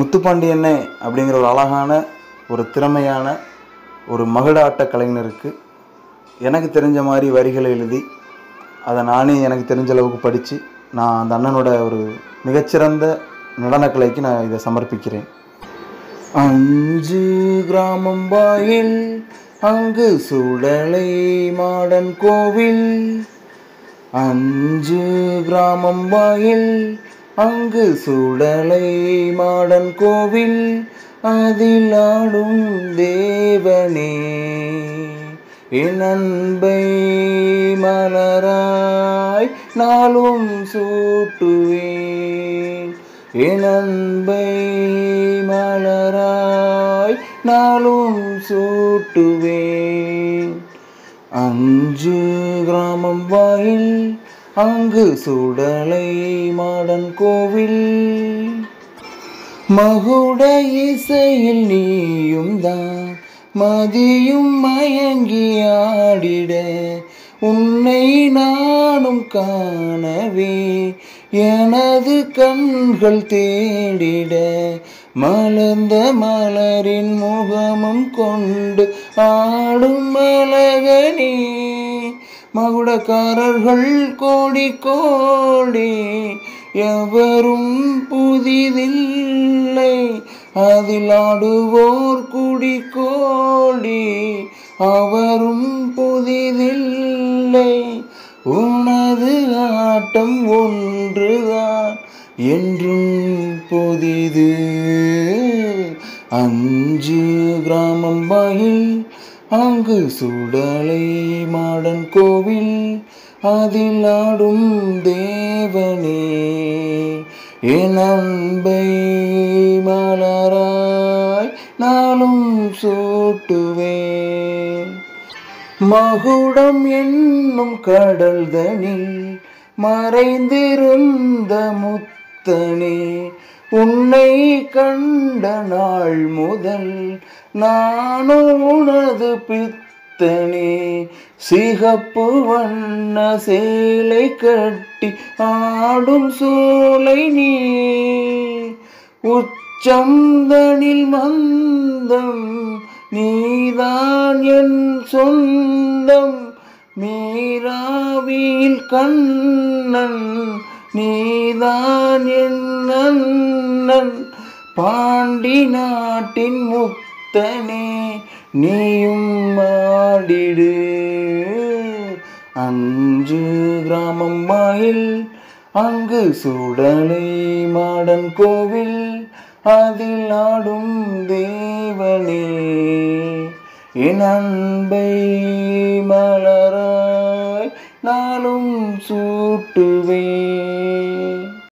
முத்துப்பாண்டியண்ணே அப்படிங்கிற ஒரு அழகான ஒரு திறமையான ஒரு மகுடாட்ட கலைஞருக்கு எனக்கு தெரிஞ்ச மாதிரி வரிகளை எழுதி அதை நானே எனக்கு தெரிஞ்ச அளவுக்கு படித்து நான் அந்த அண்ணனோட ஒரு மிகச்சிறந்த நடனக்கலைக்கு நான் இதை சமர்ப்பிக்கிறேன் அஞ்சு கிராமம் வாயில் அங்கு சுடலை மாடன் கோவில் அஞ்சு கிராமம் வாயில் அங்கு சுடலை மாடன் கோவில் அதில் ஆடும் தேவனே என் அன்பை மலராய் நாளும் சூட்டுவேன் என் அன்பை மலராய் நாளும் சூட்டுவேன் அஞ்சு கிராமம் வாயில் அங்கு சுடலை மாடன் கோவில் மகுட இசையில் நீயும் தான் மதியும் மயங்கி ஆடிட உன்னை நானும் காணவே எனது கண்கள் தேடிட மலர்ந்த மலரின் முகமும் கொண்டு ஆடும் மலகனே மகுடக்காரர்கள் கோடி கோடி எவரும் புதிதில்லை அதில் ஆடுவோர் குடி கோடி அவரும் புதிதில்லை உனது ஆட்டம் ஒன்றுதான் என்றும் புதிது அஞ்சு கிராமம் வாயில் அங்கு சுடலை மாடன் கோவில் அதில் ஆடும் தேவனே என் அன்பை மலராய் நாளும் சூட்டுவேன் மகுடம் என்னும் கடல்தனில் மறைந்திருந்த முத்தனே உன்னை கண்ட நாள் முதல் நானும் உனது பித்தனே சிகப்பு வண்ண சேலை கட்டி ஆடும் சோலை நீ உச்சந்தனில் மந்தம் நீதான் என் சொந்தம் மீராவியில் கண்ணன் நீதான் என் அண்ணன் பாண்டி நாட்டின் முத்தனே நீயும் ஆடிடு அஞ்சு கிராமம் வாயில் அங்கு சுடலை மாடன் கோவில் அதில் ஆடும் தேவனே என் அன்பை மலராய் நாளும் சூட்டுவேன்